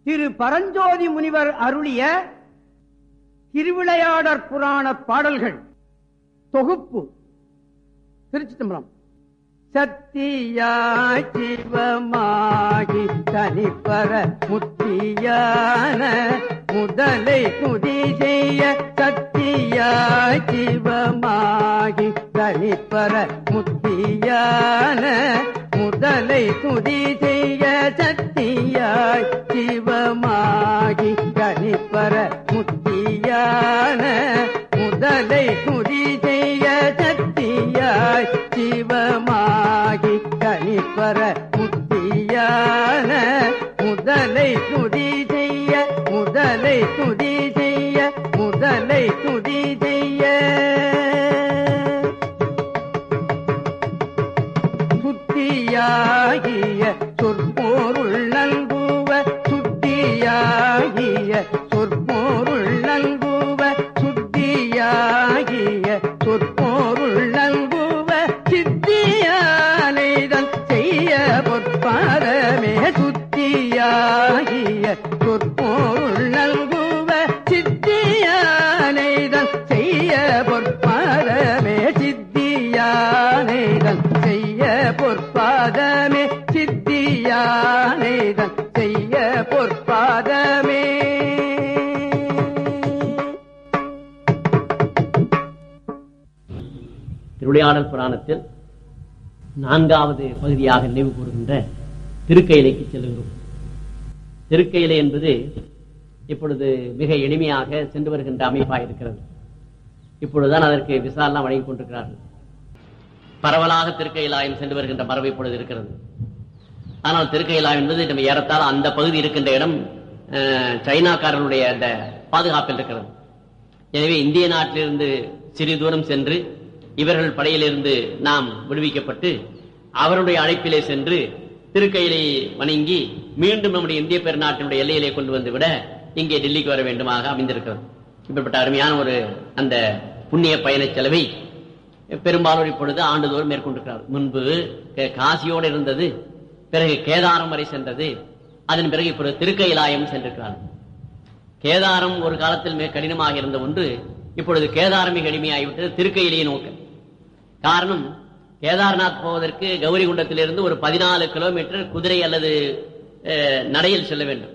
திரு பரஞ்சோதி முனிவர் அருளிய திருவிளையாடற் புராண பாடல்கள் தொகுப்பு திருச்சி தம்பரம் சத்தியாய் சிவமாகி தனிப்பர முத்தியான முதலை துதி செய்ய சத்தியாய் சிவமாகி தனிப்பர முத்தியான முதலை துதி செய்ய சத்தியாய் சிவமாகி தனிப்பர முத்தியான முதலை துதி செய்ய சத்தியாய் சிவமாகி கணிப்பர முத்தியான முதலை துதி செய்ய முதலை துதி செய்ய முதலை துதி செய்ய சுத்தியாகிய சொற்போருள் நல்குவ சுத்தியாகிய சொற்போருள் நல்குவ சுத்தியாகிய சொற்போருள் நல்குவ சித்தியானைதன் செய்ய பொற்பாதமே சுத்தியாகிய சொற்போருள் நல்குவ சித்தியானைதன் செய்ய பொற்பாதமே சித்தியானைதன் செய்ய பொற்பாதமே சித்தியானைதன் செய்ய பொற்பாதமே திருவிளையாடல் புராணத்தில் நான்காவது பகுதியாக நினைவு கூறுகின்ற திருக்கையிலைக்கு செல்கிறோம் திருக்கையிலை என்பது இப்பொழுது மிக எளிமையாக சென்று வருகின்ற அமைப்பாக இருக்கிறது இப்பொழுதுதான் அதற்கு விசாரணை வழங்கிக் கொண்டிருக்கிறார்கள் பரவலாக திருக்கையிலாயம் சென்று வருகின்ற மரபு இப்பொழுது இருக்கிறது ஆனால் திருக்கையிலாயம் என்பது நம்ம ஏறத்தாழ அந்த பகுதி இருக்கின்ற இடம் அஹ், சைனாக்காரர்களுடைய அந்த பாதுகாப்பில் இருக்கிறது எனவே இந்திய நாட்டிலிருந்து சிறிது தூரம் சென்று இவர்கள் படையிலிருந்து நாம் விடுவிக்கப்பட்டு அவருடைய அழைப்பிலே சென்று திருக்கையிலை வணங்கி மீண்டும் நம்முடைய இந்திய பெருநாட்டினுடைய எல்லையிலே கொண்டு வந்து விட இங்கே டெல்லிக்கு வர வேண்டுமாக அமைந்திருக்கிறது இப்படிப்பட்ட அருமையான ஒரு அந்த புண்ணிய பயண செலவை பெரும்பாலும் இப்பொழுது ஆண்டுதோறும் மேற்கொண்டிருக்கிறார் முன்பு கே- காசியோடு இருந்தது பிறகு கேதாரம் வரை சென்றது அதன் பிறகு இப்பொழுது திருக்கையிலாயம் சென்றிருக்கிறார் கேதாரம் ஒரு காலத்தில் மிக கடினமாக இருந்த ஒன்று இப்பொழுது கேதாரம் மிக எளிமையாகிவிட்டது திருக்கையிலேயே நோக்க காரணம் கேதார்நாத் போவதற்கு கௌரிகுண்டத்திலிருந்து ஒரு பதினாலு கிலோமீட்டர் குதிரை அல்லது அஹ், நடையில் செல்ல வேண்டும்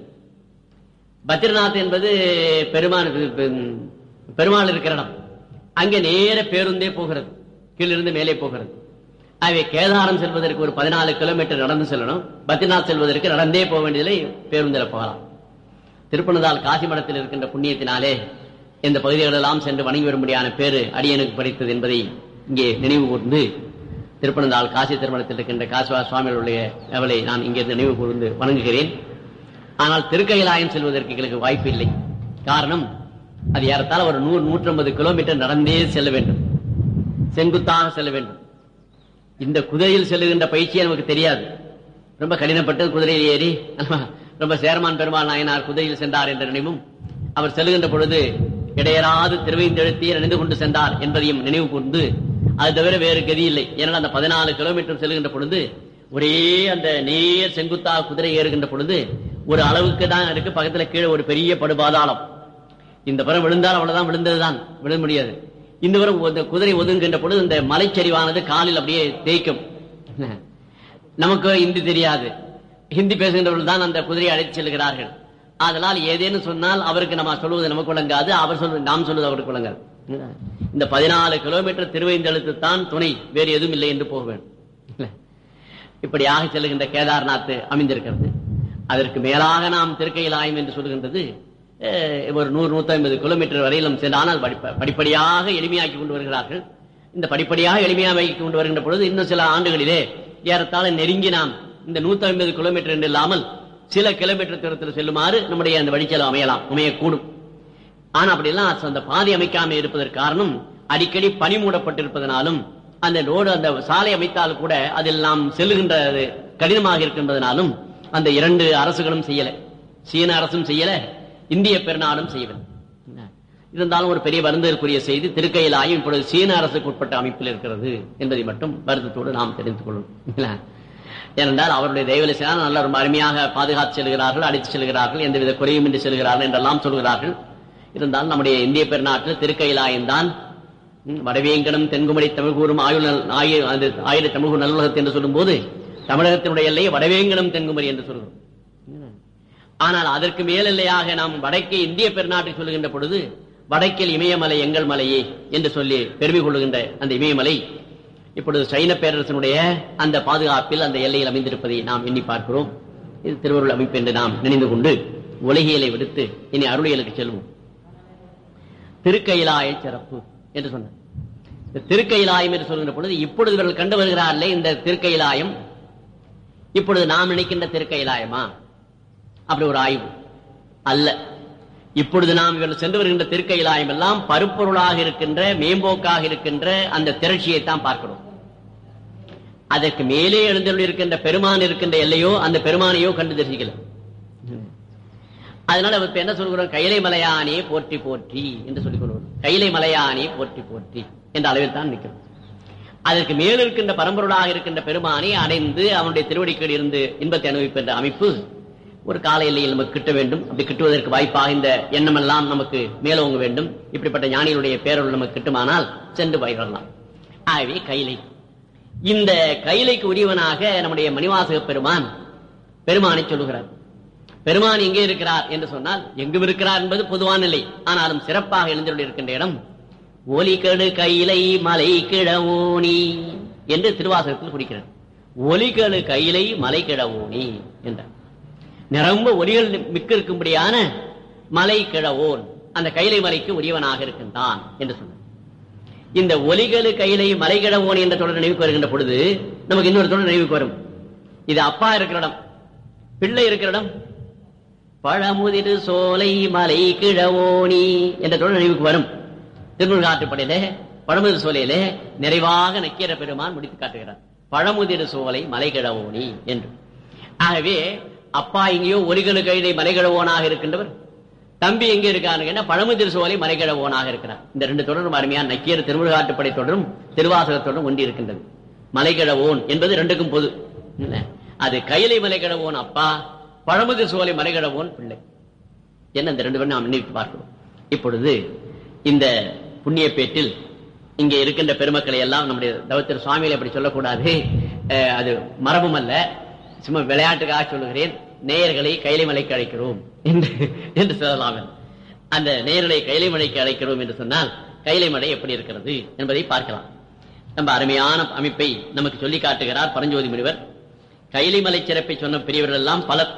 பத்ரிநாத் என்பது பெருமான் பெருமாள் இருக்கிற இடம் அங்கே நேர பேருந்தே போகிறது கீழிருந்து மேலே போகிறது ஆகவே கேதாரம் செல்வதற்கு ஒரு பதினாலு கிலோமீட்டர் நடந்து செல்லணும் பத்ரிநாத் செல்வதற்கு நடந்தே போக வேண்டியதில்லை பேருந்தில் போகலாம் திருப்பனதால் காசி மடத்தில் இருக்கின்ற புண்ணியத்தினாலே இந்த பகுதிகளெல்லாம் சென்று வணங்கி வரும்படியான பேரு அடியனுக்கு படித்தது என்பதை இங்கே நினைவு கூர்ந்து திருப்பனந்தாள் காசி திருமணத்தில் இருக்கின்ற காசிவா சுவாமிகளுடைய அவளை நான் இங்கே நினைவு கூர்ந்து வணங்குகிறேன் ஆனால் திருக்கையிலாயம் செல்வதற்கு எங்களுக்கு வாய்ப்பு இல்லை காரணம் அது ஏறத்தாழ ஒரு நூறு நூற்றம்பது கிலோமீட்டர் நடந்தே செல்ல வேண்டும் செங்குத்தாக செல்ல வேண்டும் இந்த குதிரையில் செல்லுகின்ற பயிற்சியே நமக்கு தெரியாது ரொம்ப கடினப்பட்டு குதிரையில் ஏறி ரொம்ப சேரமான் பெருமாள் நாயனார் குதிரையில் சென்றார் என்ற நினைவும் அவர் செல்லுகின்ற பொழுது இடையராது திருவைந்தெழுத்தி நினைந்து கொண்டு சென்றார் என்பதையும் நினைவு கூர்ந்து அது தவிர வேறு கதி இல்லை ஏனால் அந்த பதினாலு கிலோமீட்டர் செல்லுகின்ற பொழுது ஒரே அந்த நேர் செங்குத்தாக குதிரை ஏறுகின்ற பொழுது ஒரு அளவுக்கு தான் இருக்கு பக்கத்துல கீழே ஒரு பெரிய படுபாதாளம் இந்த புறம் விழுந்தால் அவ்வளவுதான் விழுந்ததுதான் விழ முடியாது இந்த புறம் இந்த குதிரை ஒதுங்குகின்ற பொழுது இந்த மலைச்சரிவானது காலில் அப்படியே தேய்க்கும் நமக்கு ஹிந்தி தெரியாது ஹிந்தி பேசுகின்றவர்கள் தான் அந்த குதிரையை அழைத்து செல்கிறார்கள் அதனால் ஏதேனும் சொன்னால் அவருக்கு நம்ம சொல்வது நமக்கு விளங்காது அவர் சொல்வது நாம் சொல்வது அவருக்கு விளங்காது இந்த பதினாலு கிலோமீட்டர் திருவைந்தெழுத்து தான் துணை வேறு எதுவும் இல்லை என்று போக வேண்டும் இல்ல? இப்படியாக செல்லுகின்ற கேதார்நாத் அமைந்திருக்கிறது அதற்கு மேலாக நாம் திருக்கையிலாயம் என்று சொல்லுகின்றது அஹ், ஒரு நூறு நூத்தி ஐம்பது கிலோமீட்டர் வரையிலும் சென்று ஆனால் படிப்ப- படிப்படியாக எளிமையாக்கி கொண்டு வருகிறார்கள் இந்த படிப்படியாக எளிமையாக்கி கொண்டு வருகின்ற பொழுது இன்னும் சில ஆண்டுகளிலே ஏறத்தாழ நெருங்கி நாம் இந்த நூத்தி ஐம்பது கிலோமீட்டர் என்று இல்லாமல் சில கிலோமீட்டர் தூரத்தில் செல்லுமாறு நம்முடைய அந்த வழிச்செலவு அமையலாம் அமையக்கூடும் ஆனா அப்படிலாம் அந்த பாதை அமைக்காம இருப்பதற்கு காரணம் அடிக்கடி பனி மூடப்பட்டிருப்பதனாலும் அந்த ரோடு அந்த சாலை அமைத்தால் கூட அதில் நாம் செல்லுகின்றது கடினமாக இருக்கின்றதனாலும் அந்த இரண்டு அரசுகளும் செய்யல சீன அரசும் செய்யல இந்திய பெருநாடும் செய்யவில்லை இருந்தாலும் ஒரு பெரிய வருந்ததற்குரிய செய்தி திருக்கையிலாயும் இப்பொழுது சீன அரசுக்கு உட்பட்ட அமைப்பில் இருக்கிறது என்பதை மட்டும் வருத்தத்தோடு நாம் தெரிந்து கொள்ளும் ஏனென்றால் அவருடைய தெய்வலிசனால் நல்ல ரொம்ப அருமையாக பாதுகாத்து செல்கிறார்கள் அடித்து செல்கிறார்கள் எந்தவித குறையும் இன்றி செல்கிறார்கள் என்றெல்லாம் சொல்கிறார்கள் இருந்தாலும் நம்முடைய இந்திய பெருநாட்டில் திருக்கைலாயம்தான் ம், வடவேங்கடம் தென்குமரி தமிழ் கூறும் ஆயுள் நல்- ஆயு அது ஆயிர தமிழ் கூறும் நல்லுலகத்தை என்று சொல்லும்போது தமிழகத்தினுடைய எல்லையை வடவேங்கடம் தென்குமரி என்று சொல்கிறோம் ஆனால் அதற்கு மேல் எல்லையாக நாம் வடக்கே இந்திய பெருநாட்டை சொல்லுகின்ற பொழுது வடக்கில் இமயமலை எங்கள் மலையே என்று சொல்லி பெருமை கொள்ளுகின்ற அந்த இமயமலை இப்பொழுது சைன பேரரசனுடைய அந்த பாதுகாப்பில் அந்த எல்லையில் அமைந்திருப்பதை நாம் எண்ணி பார்க்கிறோம் இது திருவருள் அமைப்பு என்று நாம் நினைந்து கொண்டு உலகியலை விடுத்து இனி அருளியலுக்கு செல்வோம் திருக்கைலாய சிறப்பு என்று சொன்னார் இந்த திருக்கைலாயம் என்று சொல்கின்ற பொழுது இப்பொழுது இவர்கள் கண்டு வருகிறார்களே இந்த திருக்கைலாயம் இப்பொழுது நாம் நினைக்கின்ற திருக்கைலாயமா அப்படி ஒரு ஆய்வு அல்ல இப்பொழுது நாம் இவர்கள் சென்று வருகின்ற திருக்கைலாயம் எல்லாம் பருப்பொருளாக இருக்கின்ற மேம்போக்காக இருக்கின்ற அந்த திரட்சியை தான் பார்க்கிறோம் அதற்கு மேலே எழுந்தருள் இருக்கின்ற பெருமான் இருக்கின்ற எல்லையோ அந்த பெருமானையோ கண்டு தரிசிக்கல அதனால இப்ப என்ன சொல்கிறோம் கைலை மலையானே போற்றி போற்றி என்று சொல்லிக் கொள்வோம் கைலை மலையானே போற்றி போற்றி என்ற அளவில் தான் நிற்கிறோம் அதற்கு மேல் இருக்கின்ற பரம்பொருளாக இருக்கின்ற பெருமானை அடைந்து அவனுடைய திருவடிக்கீழ் இருந்து இன்பத்தை அனுபவிக்கின்ற அமைப்பு ஒரு கால எல்லையில் நமக்கு கிட்ட வேண்டும் அப்படி கிட்டுவதற்கு வாய்ப்பாக இந்த எண்ணமெல்லாம் நமக்கு மேலோங்க வேண்டும் இப்படிப்பட்ட ஞானிகளுடைய பேரொருள் நமக்கு கிட்டுமானால் சென்று பயிரலாம் ஆகவே கைலை இந்த கைலைக்கு உரியவனாக நம்முடைய மணிவாசக பெருமான் பெருமானை சொல்லுகிறார் பெருமான் எங்கே இருக்கிறார் என்று சொன்னால் எங்கும் இருக்கிறார் என்பது பொதுவான நிலை ஆனாலும் சிறப்பாக எழுந்தருள் இருக்கின்ற இடம் ஒலிகடு கைலை மலை கிழவோனி என்று திருவாசகத்தில் குறிக்கிறார் ஒலிகடு கைலை மலை கிழவோனி என்றார் நிரம்ப ஒலிகள் மிக்க இருக்கும்படியான மலை கிழவோன் அந்த கைலை மலைக்கு உரியவனாக இருக்கின்றான் என்று சொன்னார் இந்த ஒலிகளு கைலை மலை கிழவோன் என்ற தொடர் நினைவுக்கு வருகின்ற பொழுது நமக்கு இன்னொரு தொடர் நினைவுக்கு வரும் இது அப்பா இருக்கிற இடம் பிள்ளை இருக்கிற இடம் பழமுதிரு சோலை மலை கிழவோனி என்ற தொடர் நினைவுக்கு வரும் திருமுருகாற்றுப்படையில பழமுதிர் சோலையில நிறைவாக நக்கீர பெருமான் முடித்து காட்டுகிறார் பழமுதிரு சோலை மலை கிழவோனி என்று ஆகவே அப்பா எங்கேயோ ஒலிகளு கைலை மலை கிழவோனாக இருக்கின்றவர் தம்பி எங்க இருக்காரு என்ன பழமுதிர் சோலை மலைக்கிழவோனாக இருக்கிறார் இந்த ரெண்டு தொடரும் அருமையான நக்கீர திருமுருகாட்டுப்படை தொடரும் திருவாசக தொடரும் ஒன்றி இருக்கின்றது மலைக்கிழவோன் என்பது ரெண்டுக்கும் பொது இல்ல? அது கைலை மலைக்கிழவோன் அப்பா பழமுதிர் சோலை மலைக்கிழவோன் பிள்ளை என்ன இந்த ரெண்டு பேரும் நாம் நினைத்து பார்க்கிறோம் இப்பொழுது இந்த புண்ணிய பேட்டில் இங்கே இருக்கின்ற பெருமக்களை எல்லாம் நம்முடைய தவத்திர சுவாமிகளை அப்படி சொல்லக்கூடாது அஹ், அது மரபும் அல்ல சும்மா விளையாட்டுக்காக சொல்லுகிறேன் நேயர்களை கைலை மலைக்கு அழைக்கிறோம் என்று என்று சொல்லலாம் அந்த நேயர்களை கைலை மலைக்கு அழைக்கிறோம் என்று சொன்னால் கைலை மலை எப்படி இருக்கிறது என்பதை பார்க்கலாம் நம்ம அருமையான அமைப்பை நமக்கு சொல்லி காட்டுகிறார் பரஞ்சோதி முனிவர் கைலை மலை சிறப்பை சொன்ன பெரியவர்கள் எல்லாம் பலர்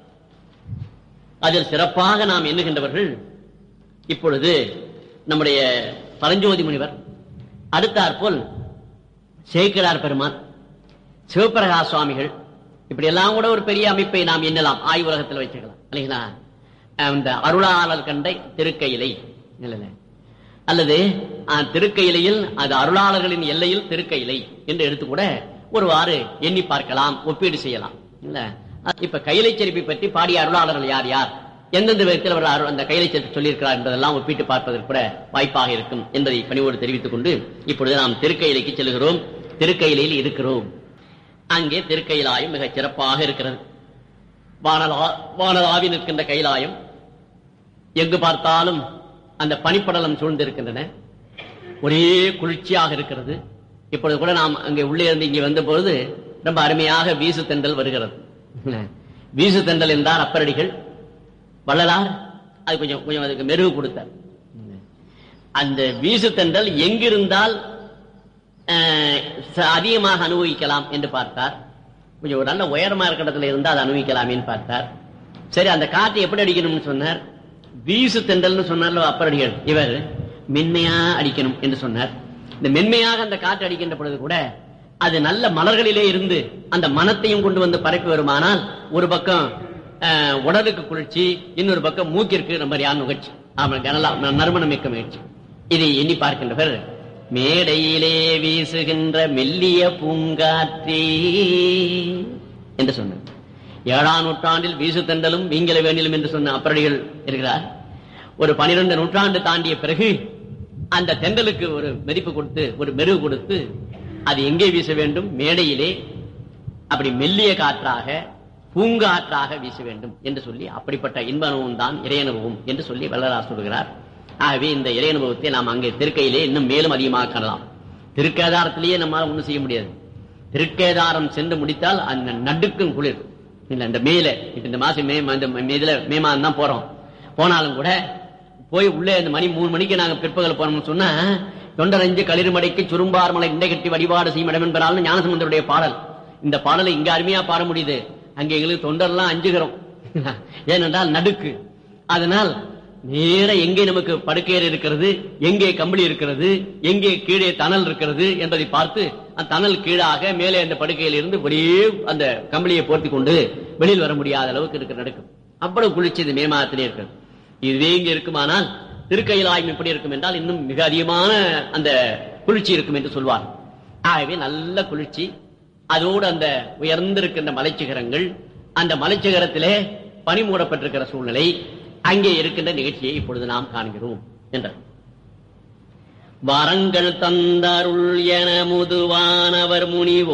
அதில் சிறப்பாக நாம் எண்ணுகின்றவர்கள் இப்பொழுது நம்முடைய பரஞ்சோதி முனிவர் அடுத்தாற்போல் சேக்கிரார் பெருமான் சிவபிரகாஷ் சுவாமிகள் இப்படி எல்லாம் கூட ஒரு பெரிய அமைப்பை நாம் எண்ணலாம் ஆய்வுலகத்தில் வச்சுக்கலாம் இல்லைங்களா அந்த அருளாளர் கண்டை திருக்கையிலை இல்லைல்ல அல்லது அஹ், திருக்கையிலையில் அது அருளாளர்களின் எல்லையில் திருக்கையிலை என்று எடுத்து கூட ஒருவாறு எண்ணி பார்க்கலாம் ஒப்பீடு செய்யலாம் இல்ல இப்ப கைலை செருப்பை பற்றி பாடிய அருளாளர்கள் யார் யார் எந்தெந்த விதத்தில் அவர் அருள்- அந்த கைலை செருப்பு சொல்லியிருக்கிறார் என்பதெல்லாம் ஒப்பிட்டு பார்ப்பதற்கு கூட வாய்ப்பாக இருக்கும் என்பதை பணிவோடு தெரிவித்துக் கொண்டு இப்பொழுது நாம் திருக்கையிலைக்கு செல்கிறோம் திருக்கையிலையில் இருக்கிறோம் அங்கே திருக்கைலாயம் மிகச் சிறப்பாக இருக்கிறது வானலா வானலாவி நிற்கின்ற கைலாயம் எங்கு பார்த்தாலும் அந்த பனிப்படலம் சூழ்ந்திருக்கின்றன ஒரே குளிர்ச்சியாக இருக்கிறது இப்பொழுது கூட நாம் அங்கே உள்ளே இருந்து இங்கே வந்த பொழுது ரொம்ப அருமையாக வீசு தென்றல் வருகிறது வீசு தென்றல் என்றார் அப்பரடிகள் வள்ளலார் அது கொஞ்சம் கொஞ்சம் அதுக்கு மெருகு கொடுத்தார் அந்த வீசு தென்றல் எங்கிருந்தால் அஹ், ச- அதிகமாக அனுபவிக்கலாம் என்று பார்த்தார் கொஞ்சம் ஒரு நல்ல உயரமா இருக்கிற இடத்துல இருந்தா அதை அனுபவிக்கலாமேன்னு பார்த்தார் சரி அந்த காற்று எப்படி அடிக்கணும்னு சொன்னார் வீசு தென்றல்னு சொன்னார்ல அப்பரடிகள் இவர் மென்மையா அடிக்கணும் என்று சொன்னார் இந்த மென்மையாக அந்த காற்று அடிக்கின்ற பொழுது கூட அது நல்ல மலர்களிலே இருந்து அந்த மனத்தையும் கொண்டு வந்து பரப்பி வருமானால் ஒரு பக்கம் அஹ், உடலுக்கு குளிர்ச்சி இன்னொரு பக்கம் மூக்கிற்கு நம்ம யார் நுகர்ச்சி அவனுக்கு நல்லா நறுமணம் மிக்க முயற்சி இதை எண்ணி பார்க்கின்றவர் மேடையிலே வீசுகின்ற மெல்லிய பூங்காற்றே என்று சொன்னார் ஏழாம் நூற்றாண்டில் வீசு தண்டலும் வீங்கல வேண்டிலும் என்று சொன்ன அப்பரடிகள் இருக்கிறார் ஒரு பனிரெண்டு நூற்றாண்டு தாண்டிய பிறகு அந்த தெண்டலுக்கு ஒரு மதிப்பு கொடுத்து ஒரு மெருகு கொடுத்து அது எங்கே வீச வேண்டும் மேடையிலே அப்படி மெல்லிய காற்றாக பூங்காற்றாக வீச வேண்டும் என்று சொல்லி அப்படிப்பட்ட இன்ப அனுபவம் தான் இறையனுபவம் என்று சொல்லி வல்லரார் சொல்கிறார் ஆகவே இந்த இறையனுபவத்தை நாம் அங்கே திருக்கையிலே இன்னும் மேலும் அதிகமாக காணலாம் திருக்கேதாரத்திலேயே நம்மால் ஒண்ணும் செய்ய முடியாது திருக்கேதாரம் சென்று முடித்தால் அந்த நடுக்கும் குளிர் இல்ல இந்த மேல இப்ப இந்த மாசம் மே இந்த மே- இதுல மே மாதம் தான் போறோம் போனாலும் கூட போய் உள்ளே இந்த மணி மூணு மணிக்கு நாங்க பிற்பகல் போனோம்னு சொன்னா தொண்டரஞ்சு களிர்மடைக்கு சுரும்பார் மலை இண்டை கட்டி வழிபாடு செய்யும் இடம் என்பதால் ஞானசமுந்தருடைய பாடல் இந்த பாடலை இங்க அருமையா பாட முடியுது அங்க எங்களுக்கு தொண்டர்லாம் அஞ்சுகிறோம் ஏனென்றால் நடுக்கு அதனால் நேர எங்கே நமக்கு படுக்கையர் இருக்கிறது எங்கே கம்பளி இருக்கிறது எங்கே கீழே தணல் இருக்கிறது என்பதை பார்த்து அந்த தணல் கீழாக மேலே அந்த படுக்கையில் இருந்து வெளியே அந்த கம்பளியை போர்த்தி கொண்டு வெளியில் வர முடியாத அளவுக்கு இருக்க நடக்கும் அவ்வளவு குளிர்ச்சி இது மே மாதத்திலே இருக்கிறது இதுவே இங்க இருக்குமானால் திருக்கையிலாயம் எப்படி இருக்கும் என்றால் இன்னும் மிக அதிகமான அந்த குளிர்ச்சி இருக்கும் என்று சொல்வார் ஆகவே நல்ல குளிர்ச்சி அதோடு அந்த உயர்ந்திருக்கின்ற மலைச்சிகரங்கள் அந்த மலைச்சிகரத்திலே பனி மூடப்பட்டிருக்கிற சூழ்நிலை அங்கே இருக்கின்ற நிகழ்ச்சியை இப்பொழுது நாம் காண்கிறோம் என்றார் வரங்கள் தந்தருள் என முதுவானவர்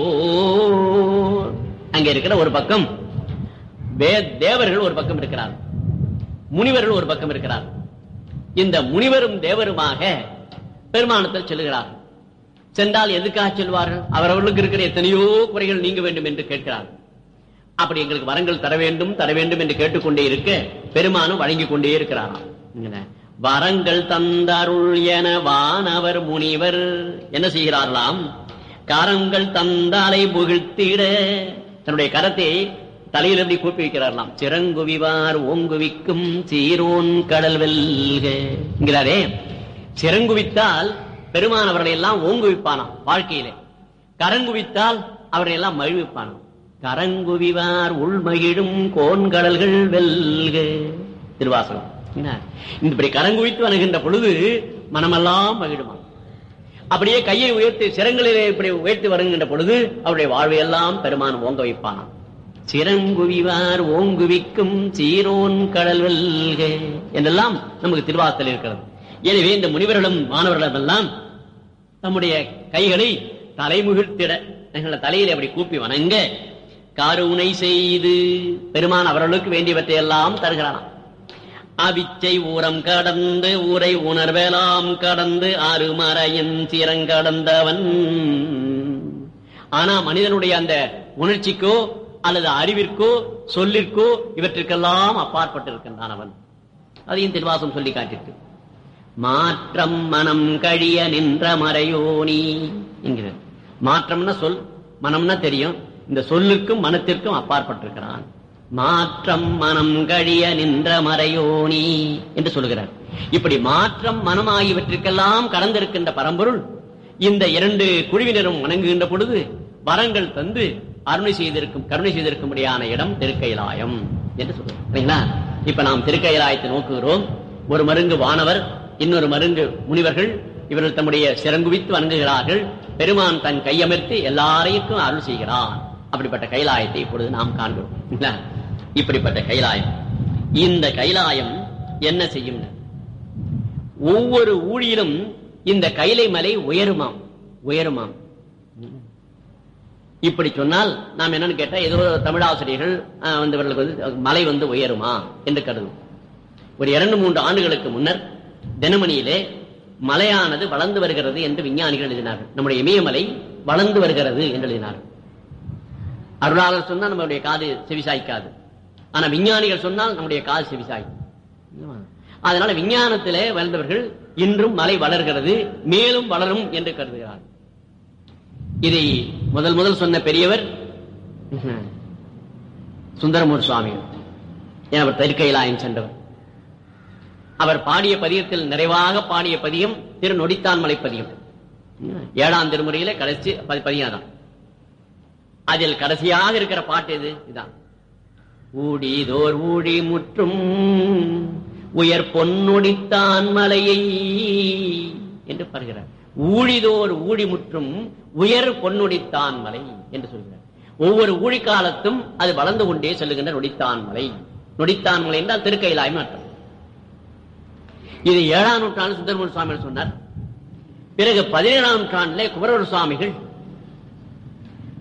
முனிவோர் அங்கே இருக்கிற ஒரு பக்கம் வே- தேவர்கள் ஒரு பக்கம் இருக்கிறார் முனிவர்கள் ஒரு பக்கம் இருக்கிறார் இந்த முனிவரும் தேவருமாக பெருமானத்தில் செல்கிறார் சென்றால் எதுக்காக செல்வார்கள் அவரவர்களுக்கு இருக்கிற எத்தனையோ குறைகள் நீங்க வேண்டும் என்று கேட்கிறார் அப்படி எங்களுக்கு வரங்கள் தர வேண்டும் தர வேண்டும் என்று கேட்டுக்கொண்டே இருக்க பெருமானும் வழங்கிக் கொண்டே இருக்கிறாராம் இங்கன, வரங்கள் தந்தருள் என வானவர் முனிவர் என்ன செய்கிறார்களாம் கரங்கள் தந்தாலை புகழ்த்திட தன்னுடைய கரத்தை தலையிலிருந்து கூப்பி வைக்கிறார்களாம் சிறங்குவிவார் ஓங்குவிக்கும் சீரோன் கடல் வெல்க என்கிறாரே சிறங்குவித்தால் பெருமான் அவர்களை எல்லாம் ஓங்குவிப்பானாம் வாழ்க்கையிலே கரங்குவித்தால் அவரை எல்லாம் மகிழ்விப்பானாம் கரங்குவிவார் உள்மகிழும் கோன்கடல்கள் வெல்க திருவாசகம் என்ன? இப்படி கரங்குவித்து வருகின்ற பொழுது மனமெல்லாம் மகிழுமா அப்படியே கையை உயர்த்தி சிரங்களிலே இப்படி உயர்த்தி வருகின்ற பொழுது அவருடைய வாழ்வையெல்லாம் பெருமான் ஓங்க வைப்பானாம் சிறங்குவிவார் ஓங்குவிக்கும் சீரோன் கடல் வெல்க என்றெல்லாம் நமக்கு திருவாசல் இருக்கிறது எனவே இந்த முனிவர்களும் மாணவர்களும் எல்லாம் தம்முடைய கைகளை தலைமுகிழ்த்திட எங்கள தலையில அப்படி கூப்பி வணங்க கருணை செய்து பெருமான் அவர்களுக்கு வேண்டியவற்றை எல்லாம் தருகிறானாம் அவிச்சை ஊரம் கடந்து ஊரை உணர்வெலாம் கடந்து அருமறையின் சிறங்கடந்தவன் ஆனா மனிதனுடைய அந்த உணர்ச்சிக்கோ அல்லது அறிவிற்கோ சொல்லிற்கோ இவற்றிற்கெல்லாம் அப்பாற்பட்டிருக்கின்றான் அவன் அதையும் திருவாசம் சொல்லி காட்டிட்டு மாற்றம் மனம் கழிய நின்ற மறையோனி என்கிறார் மாற்றம்னா சொல் மனம்னா தெரியும் இந்த சொல்லுக்கும் மனத்திற்கும் அப்பாற்பட்டிருக்கிறான் மாற்றம் மனம் கழிய நின்ற மறையோனி என்று சொல்லுகிறார் இப்படி மாற்றம் மனம் ஆகியவற்றிற்கெல்லாம் கடந்திருக்கின்ற பரம்பொருள் இந்த இரண்டு குழுவினரும் வணங்குகின்ற பொழுது வரங்கள் தந்து அருணை செய்திருக்கும் கருணை செய்திருக்கும்படியான இடம் திருக்கைலாயம் என்று சொல்றோம் சரிங்களா இப்ப நாம் திருக்கைலாயத்தை நோக்குகிறோம் ஒரு மருங்கு வானவர் இன்னொரு மருங்கு முனிவர்கள் இவர்கள் தம்முடைய சிறங்குவித்து வணங்குகிறார்கள் பெருமான் தன் கையமர்த்தி எல்லாரையும் அருள் செய்கிறான் அப்படிப்பட்ட கைலாயத்தை இப்பொழுது நாம் காண்கிறோம் சரிங்களா? இப்படிப்பட்ட கைலாயம் இந்த கைலாயம் என்ன செய்யும் ஒவ்வொரு ஊழியிலும் இந்த கைலை மலை உயருமாம் உயருமாம் இப்படி சொன்னால் நாம் என்னன்னு கேட்டா ஏதோ தமிழாசிரியர்கள் ஆஹ், வந்து இவர்களுக்கு வந்து மலை வந்து உயருமா என்று கருதும் ஒரு இரண்டு மூன்று ஆண்டுகளுக்கு முன்னர் தினமணியிலே மலையானது வளர்ந்து வருகிறது என்று விஞ்ஞானிகள் எழுதினார்கள் நம்முடைய இமயமலை வளர்ந்து வருகிறது என்று எழுதினார்கள் அருளாளர் சொன்னால் நம்மளுடைய காது செவிசாய்க்காது ஆனா விஞ்ஞானிகள் சொன்னால் நம்முடைய காது செவிசாய்க்கும் அதனால விஞ்ஞானத்திலே வளர்ந்தவர்கள் இன்றும் மலை வளர்கிறது மேலும் வளரும் என்று கருதுகிறார் இதை முதல் முதல் சொன்ன பெரியவர் சுந்தரமூர் சுவாமிகள் ஏன் அவர் தெற்கையிலாயம் சென்றவர் அவர் பாடிய பதியத்தில் நிறைவாக பாடிய பதியம் திரு நொடித்தான் மலை பதியம் ஏழாம் திருமுறையில கடைசி பதி- பதியம் தான் அதில் கடைசியாக இருக்கிற பாட்டு எது இதான் ஊடிதோர் ஊழி முற்றும் உயர் பொன்னுடித்தான் மலையை என்று பாருகிறார் ஊழிதோர் ஊழி முற்றும் உயர் பொன்னுடித்தான் மலை என்று சொல்கிறார் ஒவ்வொரு ஊழி காலத்தும் அது வளர்ந்து கொண்டே செல்லுகின்ற நொடித்தான் மலை நொடித்தான் மலை என்றால் திருக்கைலாயம் அர்த்தம் இது ஏழாம் நூற்றாண்டு சுந்தரமூர் சுவாமிகள் சொன்னார் பிறகு பதினேழாம் நூற்றாண்டிலே குமரவர் சுவாமிகள்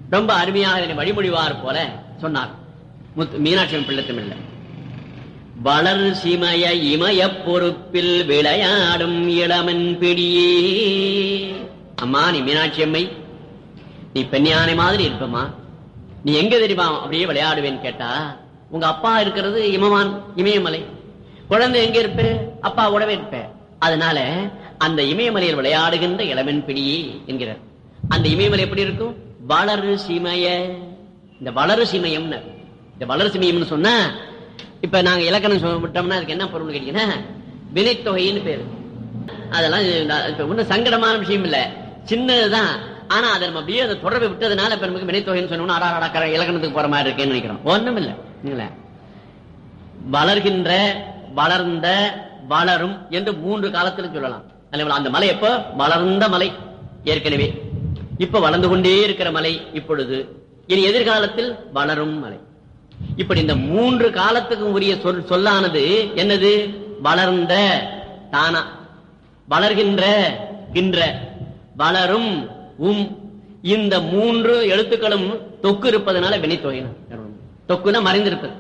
ரொம்ப அருமையாக இதனை வழிமொழிவார் போல சொன்னார் முத்து- மீனாட்சி அம்மன் பிள்ளை தமிழ்ல வளர் சிமய இமய பொறுப்பில் விளையாடும் இளமன் பிடியே அம்மா நீ மீனாட்சி அம்மை நீ பெண்யானை மாதிரி இருப்பமா நீ எங்க தெரியுமா அப்படியே விளையாடுவேன்னு கேட்டா உங்க அப்பா இருக்கிறது இமவான் இமயமலை குழந்தை எங்க இருப்ப அப்பா உடவே இருப்ப அதனால அந்த இமயமலையில் விளையாடுகின்ற இளமன் பிடியே என்கிறார் அந்த இமயமலை எப்படி இருக்கும் வளரு சிமய இந்த வளரு சிமயம்னு இந்த வளரு சிமயம்னு சொன்னா இப்ப நாங்க இலக்கணம் சொல்ல விட்டோம்னா அதுக்கு என்ன பொருள் கேட்டீங்கன்னா வினைத்தொகைன்னு பேரு அதெல்லாம் இது- இப்ப ஒண்ணும் சங்கடமான விஷயம் இல்ல சின்னதுதான் ஆனா அதை நம்ம அப்படியே அந்த தொடர்பை விட்டதுனால இப்ப நமக்கு வினைத்தொகைன்னு சொன்னோம்னா அடா அடா கர- இலக்கணத்துக்கு போற மாதிரி இருக்கேன்னு நினைக்கிறோம் ஒண்ணும் இல்ல இல்லைங்களா? வளர்கின்ற வளர்ந்த வளரும் என்று மூன்று காலத்துல சொல்லலாம் அல்லவா? அந்த மலை எப்போ வளர்ந்த மலை ஏற்கனவே இப்ப வளர்ந்து கொண்டே இருக்கிற மலை இப்பொழுது இனி எதிர்காலத்தில் வளரும் மலை இப்படி இந்த மூன்று காலத்துக்கும் உரிய சொல் சொல்லானது என்னது வளர்ந்த தானா வளர்கின்ற கின்ற வளரும் உம் இந்த மூன்று எழுத்துக்களும் தொக்கு இருப்பதனால வினைத்தொகை தொக்குனா மறைந்திருப்பது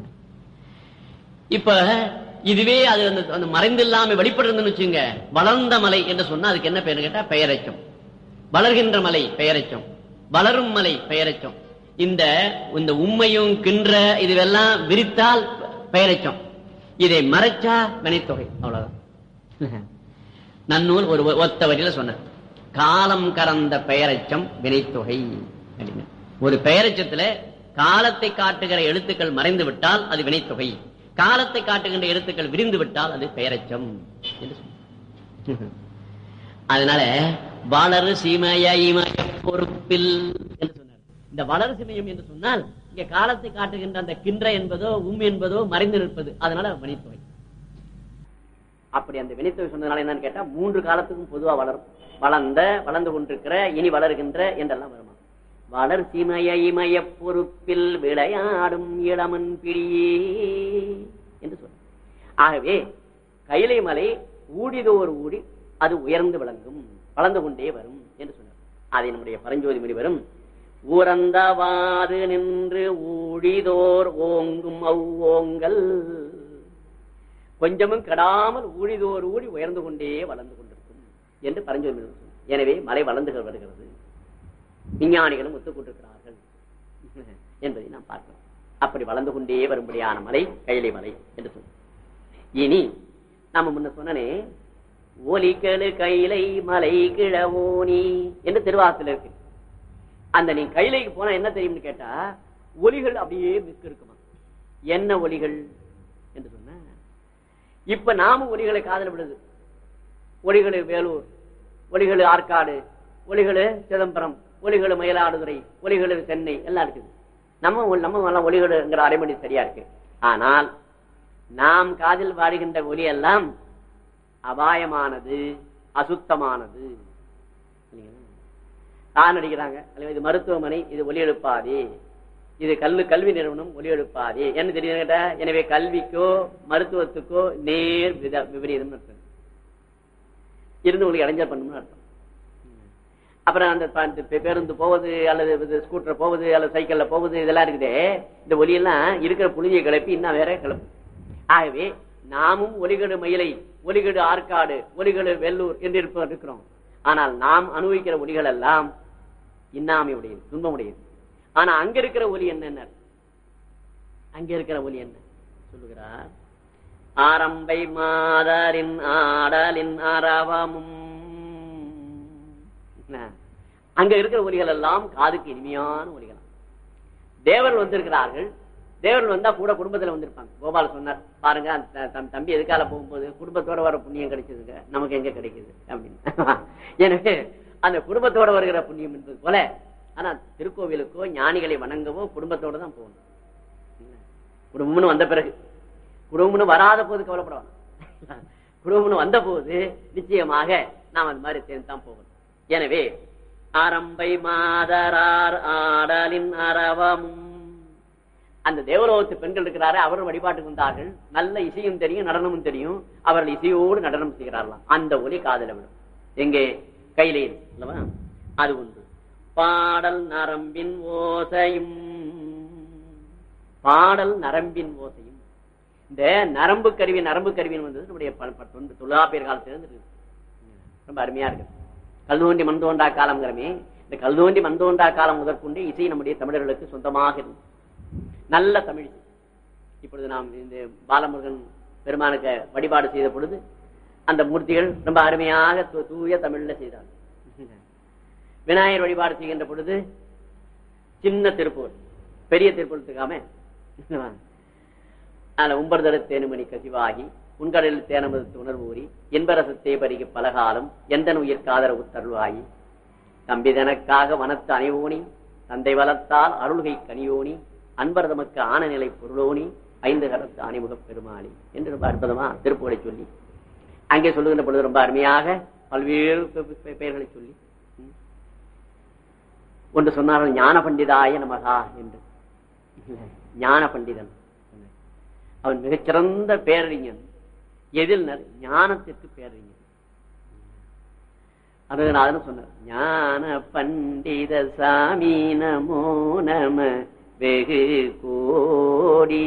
இப்ப இதுவே அது அந்த அந்த மறைந்தில்லாம வெளிப்படுறதுன்னு வச்சுங்க வளர்ந்த மலை என்று சொன்னா அதுக்கு என்ன பேரு கேட்டா பெயரச்சம் வளர்கின்ற மலை பெயரச்சம் வளரும் மலை பெயரச்சம் இந்த இந்த உண்மையும் கின்ற இதுவெல்லாம் விரித்தால் பெயரச்சம் இதை மறைச்சா வினைத்தொகை அவ்வளவுதான் நன்னூல் ஒரு ஒத்த வரியில சொன்ன காலம் கறந்த பெயரச்சம் வினைத்தொகை அப்படின்னு ஒரு பெயரச்சத்துல காலத்தை காட்டுகிற எழுத்துக்கள் மறைந்து விட்டால் அது வினைத்தொகை காலத்தை காட்டுகின்ற எழுத்துக்கள் விரிந்து விட்டால் அது பெயரச்சம் என்று சொன்னார். அதனால வளரு சீமய இமய பொறுப்பில் என்று சொன்னார் இந்த வளரு சிமயம் என்று சொன்னால் இங்க காலத்தை காட்டுகின்ற அந்த கின்ற என்பதோ உம் என்பதோ மறைந்து நிற்பது அதனால வினைத்தொகை அப்படி அந்த வினைத்தொகை சொன்னதுனால என்னன்னு கேட்டா மூன்று காலத்துக்கும் பொதுவா வளரும் வளர்ந்த வளர்ந்து கொண்டிருக்கிற இனி வளர்கின்ற என்றெல்லாம் வருமா வளர் சிமய இமய பொறுப்பில் விளையாடும் இளமன் பிடியே என்று சொல்ற ஆகவே கைலை மலை ஊடிதோர் ஊடி அது உயர்ந்து விளங்கும் வளர்ந்து கொண்டே வரும் என்று சொன்னார் அதை நம்முடைய பரஞ்சோதி முனிவரும் ஊரந்தவாது நின்று ஊழிதோர் ஓங்கும் அவ்வோங்கல் கொஞ்சமும் கெடாமல் ஊழிதோர் ஊழி உயர்ந்து கொண்டே வளர்ந்து கொண்டிருக்கும் என்று பரஞ்சோதி முனிவர் சொன்னார். எனவே மலை வளர்ந்து வருகிறது விஞ்ஞானிகளும் ஒத்துக்கொண்டிருக்கிறார்கள் என்பதை நாம் பார்க்கிறோம் அப்படி வளர்ந்து கொண்டே வரும்படியான மலை கைலை மலை என்று சொன்னோம் இனி நாம முன்ன சொன்னனே ஒலிக்கழு கைலை மலை கிழவோனி என்று திருவாசத்தில் இருக்கு அந்த நீ கைலைக்கு போனா என்ன தெரியும்னு கேட்டா ஒலிகள் அப்படியே மிக்க இருக்குமா என்ன ஒலிகள் என்று சொன்ன இப்ப நாம ஒலிகளை காதல் விடுது ஒலிகளு வேலூர் ஒலிகளு ஆற்காடு ஒலிகளு சிதம்பரம் ஒலிகளு மயிலாடுதுறை ஒலிகளு சென்னை எல்லாம் இருக்குது நம்ம ஒ- நம்ம எல்லாம் ஒலிகளுங்கிற அரைமணி சரியா இருக்கு ஆனால் நாம் காதில் வாடுகின்ற ஒலி எல்லாம் அபாயமானது அசுத்தமானது இல்லைங்களா? தான் அடிக்கிறாங்க அல்லது இது மருத்துவமனை இது ஒலி எழுப்பாதே இது கல்லு கல்வி நிறுவனம் ஒலி எழுப்பாதே என்ன தெரியுது கேட்டா எனவே கல்விக்கோ மருத்துவத்துக்கோ நேர் வித விபரீதம் அர்த்தம் இருந்து உங்களுக்கு இடைஞ்சல் பண்ணணும்னு அர்த்தம் அப்புறம் அந்த ப- இந்த பே- பேருந்து போவது அல்லது இது ஸ்கூட்டர் போவது அல்லது சைக்கிள்ல போவது இதெல்லாம் இருக்குதே இந்த ஒலியெல்லாம் இருக்கிற புழுதியை கிளப்பி இன்னும் வேற கிளப்பு ஆகவே நாமும் ஒலிகடு மயிலை ஒலிகடு ஆற்காடு ஒலிகடு வெள்ளூர் என்று இருப்ப இருக்கிறோம் ஆனால் நாம் அனுபவிக்கிற ஒலிகள் எல்லாம் இன்னாமை உடையது துன்பம் உடையது ஆனா அங்க இருக்கிற ஒலி என்ன அங்க இருக்கிற ஒலி என்ன சொல்லுகிறார் ஆரம்பை மாதரின் ஆடலின் அரவமும் என்ன? அங்க இருக்கிற ஒலிகள் எல்லாம் காதுக்கு இனிமையான ஒலிகள் தேவர்கள் வந்திருக்கிறார்கள் தேவர்கள் வந்தா கூட குடும்பத்துல வந்திருப்பாங்க கோபால் சொன்னார் பாருங்க அந்த த- தம் தம்பி எதுக்கால போகும்போது குடும்பத்தோட வர புண்ணியம் கிடைச்சதுங்க நமக்கு எங்க கிடைக்குது அப்படின்னு எனவே அந்த குடும்பத்தோட வருகிற புண்ணியம் என்பது போல ஆனா திருக்கோவிலுக்கோ ஞானிகளை வணங்கவோ குடும்பத்தோட தான் போகணும் குடும்பம்னு வந்த பிறகு குடும்பம்னு வராத போது கவலைப்படலாம் குடும்பம்னு வந்த போது நிச்சயமாக நாம் அந்த மாதிரி சேர்ந்து தான் போகணும் எனவே ஆரம்பை மாதரார் ஆடலின் அரவமும் அந்த தேவலோகத்து பெண்கள் இருக்கிறாரு அவரும் வழிபாட்டுக்கு வந்தார்கள் நல்ல இசையும் தெரியும் நடனமும் தெரியும் அவர்கள் இசையோடு நடனம் செய்கிறார்களாம் அந்த ஒலி காதல விடும் எங்கே கையிலே அல்லவா அது ஒன்று பாடல் நரம்பின் ஓசையும் பாடல் நரம்பின் ஓசையும் இந்த நரம்பு கருவி நரம்பு கருவின்னு வந்தது நம்முடைய ப- ப- தொண்டு- தொல்காப்பியர் காலத்திலிருந்து இருக்கு ரொம்ப அருமையா இருக்கு கல் தோண்டி மண் தோண்டா காலம்ங்கிறமே இந்த கல் தோண்டி மண் தோண்டா காலம் முதற்கொண்டு இசை நம்முடைய தமிழர்களுக்கு சொந்தமாக இருந்தது நல்ல தமிழ் இசை. இப்பொழுது நாம் இந்த பாலமுருகன் பெருமானுக்கு வழிபாடு செய்த பொழுது அந்த மூர்த்திகள் ரொம்ப அருமையாக தூ- தூய தமிழ்ல செய்தார்கள் விநாயகர் வழிபாடு செய்கின்ற பொழுது சின்ன திருப்பூர் பெரிய திருப்பூர் எடுத்துக்காம அதுல உம்பர்தர தேனுமணி கசிவாகி உண்கடலில் தேனமது உணர்வூறி என்பரசத்தை பருகி பலகாலம் எந்த உயிர் காதர உத்தருவாயி தம்பிதனக்காக வனத்து அணைவோனி தந்தை வளர்த்தால் அருள்கை கனியோனி அன்பர் தமக்கு ஆன நிலை பொருளோனி ஐந்து கரத்து அணிமுகப் பெருமாளி என்று ரொம்ப அற்புதமா திருப்புகளை சொல்லி அங்கே சொல்லுகின்ற பொழுது ரொம்ப அருமையாக பல்வேறு பெ- பெ- பெயர்களை சொல்லி ம். ஒன்று சொன்னார்கள் ஞான பண்டிதாய நமகா என்று ஞான பண்டிதன் அவன் மிகச்சிறந்த பேரறிஞன் எதில் ஞானத்திற்கு பேரறிஞன் அருகநாதன் சொன்னார் ஞான பண்டித சாமி நமோ நம வெகு கோடி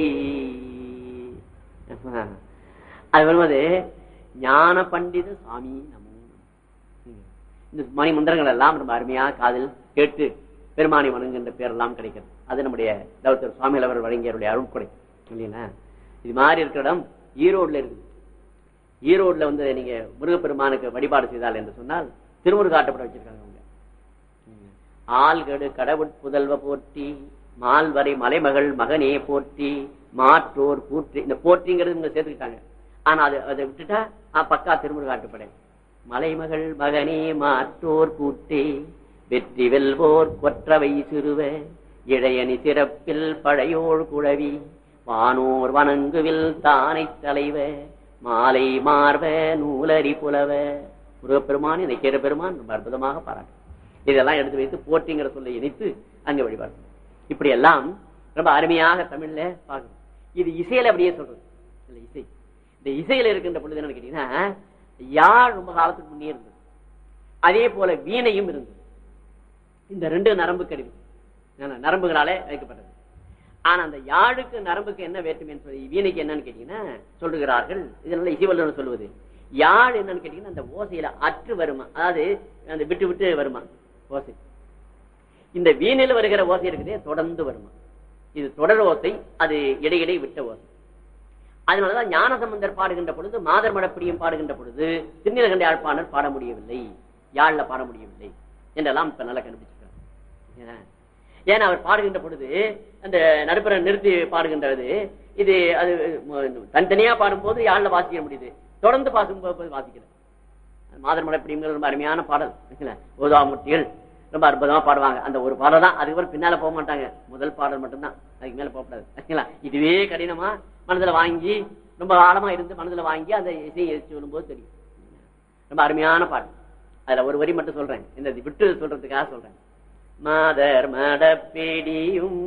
அது வரும்போது ஞான பண்டித சாமி நமோ நம. இந்த மணி மந்திரங்கள் எல்லாம் ரொம்ப அருமையா காதில் கேட்டு பெருமானை வணங்குகின்ற பேரெல்லாம் கிடைக்கிறது அது நம்முடைய தௌத்தர் சுவாமிகள் அவர் வழங்கியவருடைய அருட்கொடை இல்லைங்களா இது மாதிரி இருக்கிற இடம் ஈரோடுல இருக்குது ஈரோடுல வந்து நீங்க முருகப்பெருமானுக்கு வழிபாடு செய்தால் என்று சொன்னால் திருமுருகாட்டப்பட வச்சிருக்காங்க அவங்க ஆள்கடு கடவுட் புதல்வ போற்றி மால்வரை மலைமகள் மகனே போற்றி மாற்றோர் கூற்றி இந்த போற்றிங்கிறது இவங்க சேர்த்துக்கிட்டாங்க ஆனா அது அதை விட்டுட்டா ஆ, பக்கா திருமுருகாட்டுப்படை மலைமகள் மகனே மாற்றோர் கூட்டே வெற்றி வெல்வோர் கொற்றவை சிறுவ இளையணி சிறப்பில் பழையோர் குழவி வானோர் வணங்குவில் தானை தலைவ மாலை மார்வ நூலரி புலவ முருகப்பெருமான் இணைக்கிற பெருமான் ரொம்ப அற்புதமாக பாராட்டு இதெல்லாம் எடுத்து வைத்து போற்றிங்கிற சொல்லை இணைத்து அங்க வழிபாடு இப்படி எல்லாம் ரொம்ப அருமையாக தமிழ்ல பார்க்கணும் இது இசையில அப்படியே சொல்றது இல்ல இசை இந்த இசையில இருக்கின்ற பொழுது என்னன்னு கேட்டீங்கன்னா யாழ் ரொம்ப காலத்துக்கு முன்னே இருந்தது அதே போல வீணையும் இருந்தது இந்த ரெண்டு நரம்பு கருவி என்ன, நரம்புகளாலே வைக்கப்பட்டது ஆனா அந்த யாழுக்கு நரம்புக்கு என்ன வேற்றுமை சொல்லி வீணைக்கு என்னன்னு கேட்டீங்கன்னா சொல்லுகிறார்கள் இதனால இசைவல்லன்னு சொல்லுவது யாழ் என்னன்னு கேட்டீங்கன்னா அந்த ஓசையில அற்று வருமா அதாவது அந்த விட்டு விட்டு வருமா ஓசை இந்த வீணையில் வருகிற ஓசை இருக்குதே தொடர்ந்து வருமா இது தொடர் ஓசை அது இடையிடை விட்ட ஓசை அதனாலதான் ஞானசம்பந்தர் பாடுகின்ற பொழுது மாதர் மடப்பிடியும் பாடுகின்ற பொழுது திருநீலகண்ட யாழ்ப்பாணர் பாட முடியவில்லை யாழ்ல பாட முடியவில்லை என்றெல்லாம் இப்ப நல்லா கண்டுபிடிச்சிருக்காங்க ஏன்னா அவர் பாடுகின்ற பொழுது அந்த நடுப்புற நிறுத்தி பாடுகின்றது இது அது ம- தனித்தனியா பாடும்போது யாழ்ல வாசிக்க முடியுது தொடர்ந்து பாசும் போது வாசிக்கல மாதர் மடப்பிடிங்கிற ரொம்ப அருமையான பாடல் இருக்குல்ல? ஓதாமூர்த்திகள் ரொம்ப அற்புதமா பாடுவாங்க அந்த ஒரு பாடல் தான் அதுக்கப்புறம் பின்னால போக மாட்டாங்க முதல் பாடல் மட்டும்தான் அதுக்கு மேல போகக்கூடாது சரிங்களா? இதுவே கடினமா மனதுல வாங்கி ரொம்ப ஆழமா இருந்து மனதுல வாங்கி அந்த இசையை சொல்லும்போது தெரியும் ரொம்ப அருமையான பாடல் அதுல ஒரு வரி மட்டும் சொல்றேன் இந்த விட்டு சொல்றதுக்காக சொல்றேன் மாதர் மடப்பேடியும்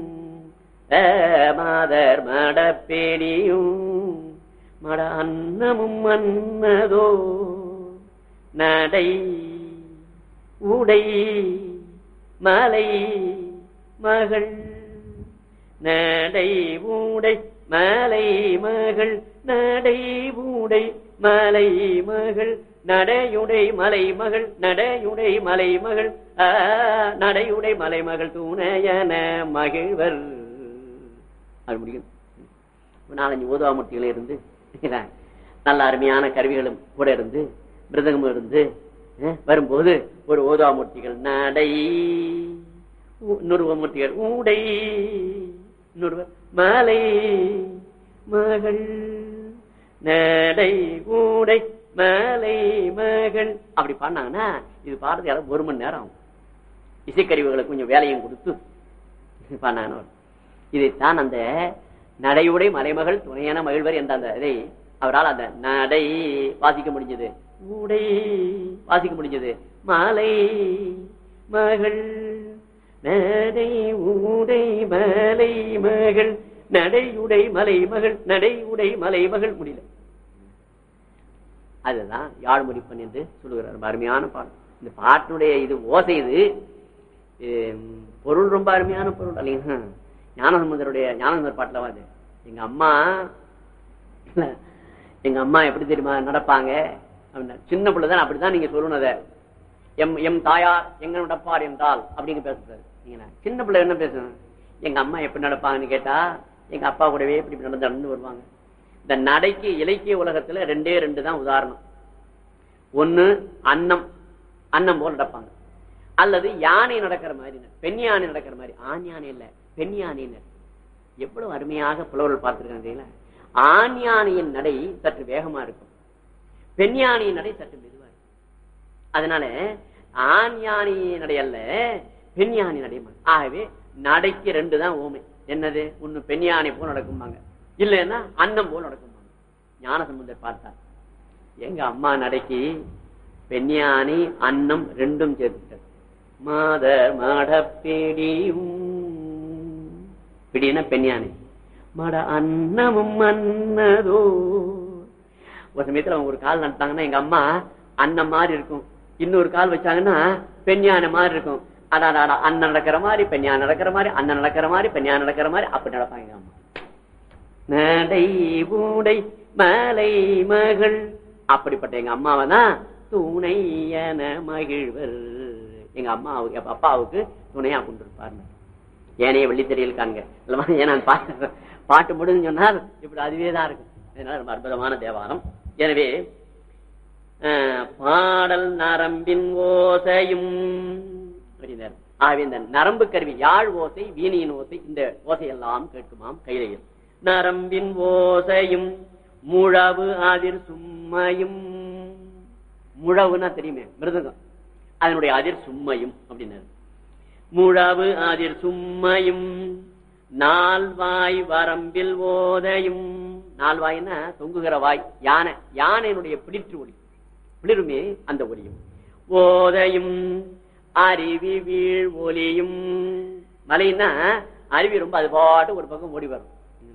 ஏ, மாதர் மடப்பேடியும் மட அன்னமும் மன்னதோ நடை உடை மலை மகள் நடை ஊடை மலை மகள் நடை ஊடை மலை மகள் நடையுடை மலை மகள் நடையுடை மலை மகள் ஆ, நடையுடை மலை மகள் துணையன மகிழ்வர் அது முடியும் ஒரு நாலஞ்சு ஓதுவாமூர்த்திகளே இருந்து இல்லைங்களா? நல்ல அருமையான கருவிகளும் கூட இருந்து மிருதங்கமும் இருந்து அஹ், வரும்போது ஒரு ஓதுவாமூர்த்திகள் நடை ஊ- இன்னொரு மூர்த்திகள் ஊடை இன்னொருவர் மலை மகள் நடை ஊடை மலை மகள் அப்படி பாடினாங்கன்னா இது பாடுறது யாரும் ஒரு மணி நேரம் ஆகும் இசைக்கருவிகளுக்கு கொஞ்சம் வேலையும் கொடுத்து பாடினாங்கன்னா வரும். இதைத்தான் அந்த நடையுடை மலைமகள் துணையான மகிழ்வர் என்ற அந்த இதை அவரால் அந்த நடை வாசிக்க முடிஞ்சது உடை வாசிக்க முடிஞ்சது மாலை மகள் நடை உடை மலை மகள் நடையுடை மலை மகள் நடையுடை மலை மகள் முடியல அதுதான் யாழ்மொழிப்பன் என்று சொல்லுகிறார் ரொம்ப அருமையான பாடல் இந்த பாட்டினுடைய இது ஓசை இது இது, பொருள் ரொம்ப அருமையான பொருள் இல்லைங்க ஞானசம்பந்தருடைய ஞானசம்பந்தர் பாட்டுல வாது எங்க அம்மா இல்ல, எங்க அம்மா எப்படி தெரியுமா நடப்பாங்க அப்படின்னா சின்ன பிள்ளைதான் அப்படிதான் நீங்க சொல்லணும் அதை எம் எம் தாயார் எங்க நடப்பார் என்றால் அப்படிங்க பேசுறாரு நீங்க சின்ன பிள்ளை என்ன பேசணும் எங்க அம்மா எப்படி நடப்பாங்கன்னு கேட்டா எங்க அப்பா கூடவே இப்படி இப்படி நடந்து நடந்து வருவாங்க இந்த நடைக்கு இலக்கிய உலகத்துல ரெண்டே ரெண்டு தான் உதாரணம் ஒண்ணு அன்னம் அன்னம் போல் நடப்பாங்க அல்லது யானை நடக்கிற மாதிரி பெண் யானை நடக்கிற மாதிரி ஆண் யானை இல்ல பெண் யானையினர் எவ்வளவு அருமையாக புலவர்கள் பார்த்திருக்காங்க தெரியுங்களா? ஆண் யானையின் நடை சற்று வேகமா இருக்கும் பெண் யானையின் நடை சற்று மெதுவா இருக்கும் அதனால ஆண் யானை நடை அல்ல பெண் யானை நடை ஆகவே நடைக்கு ரெண்டு தான் ஓமை என்னது ஒண்ணு பெண் யானை போல் நடக்கும்பாங்க இல்லைன்னா அன்னம் போல் நடக்கும்பாங்க ஞான சம்பந்தர் பார்த்தார் எங்க அம்மா நடைக்கு பெண் யானை அன்னம் ரெண்டும் சேர்த்துட்டார் மாத மாட பிடியும் பிடினா பெண் யானை மட அன்னமும் அன்னதோ ஒரு சமயத்துல அவங்க ஒரு கால் நட்டாங்கன்னா எங்க அம்மா அன்னம் மாதிரி இருக்கும் இன்னொரு கால் வச்சாங்கன்னா பெண் யானை மாதிரி இருக்கும் அடாடா அண்ணன் நடக்கிற மாதிரி பெண் யானை நடக்கிற மாதிரி அண்ணன் நடக்கிற மாதிரி பெண் யானை நடக்கிற மாதிரி அப்படி நடப்பாங்க எங்க அம்மா நடை ஊடை மலை மகள் அப்படிப்பட்ட எங்க அம்மாவை தான் துணை என மகிழ்வர் எங்க அம்மாவுக்கு அப்ப அப்பாவுக்கு துணையா கொண்டிருப்பார் ஏனைய வெள்ளித்திரையில் காண்க இல்லமா ஏன்னா பாட்டு பாட்டு முடிஞ்சு சொன்னால் இப்படி அதுவே தான் இருக்கும் அதனால ரொம்ப அற்புதமான தேவாரம் எனவே அஹ், பாடல் நரம்பின் ஓசையும் அப்படின்னாரு. ஆகவே இந்த நரம்பு கருவி யாழ் ஓசை வீணியின் ஓசை இந்த ஓசையெல்லாம் கேட்குமாம் கைலையில் நரம்பின் ஓசையும் முழவு அதிர் சும்மையும் முழவுன்னா தெரியுமே மிருதங்கம் அதனுடைய அதிர் சும்மையும் அப்படின்னாரு முழவு அதிர் சும்மையும் நால்வாய் வரம்பில் ஓதையும் நால்வாய்னா தொங்குகிற வாய் யானை யானையினுடைய பிளிற்று ஒளி பிளிருமே அந்த ஒளியும் ஓதையும் அருவி வீழ் ஒலியும் மலைன்னா அருவி ரொம்ப அது பாட்டு ஒரு பக்கம் ஓடி வரும்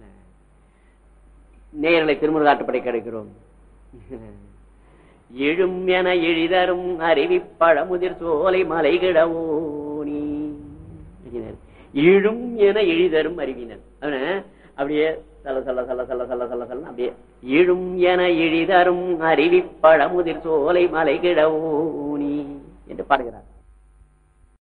நேரலை திருமுருகாட்டுப்படை கிடைக்கிறோம் எழும் என எழிதரும் அருவி பழமுதிர் சோலை மலைகிடவோனி இழும் என எழிதரும் அறிவினர் அவன அப்படியே சல சல சல சல சல சல சல அப்படியே இழும் என எழிதரும் அருவி பழமுதிர் சோலை மலைகிடவோனி என்று பாடுகிறார்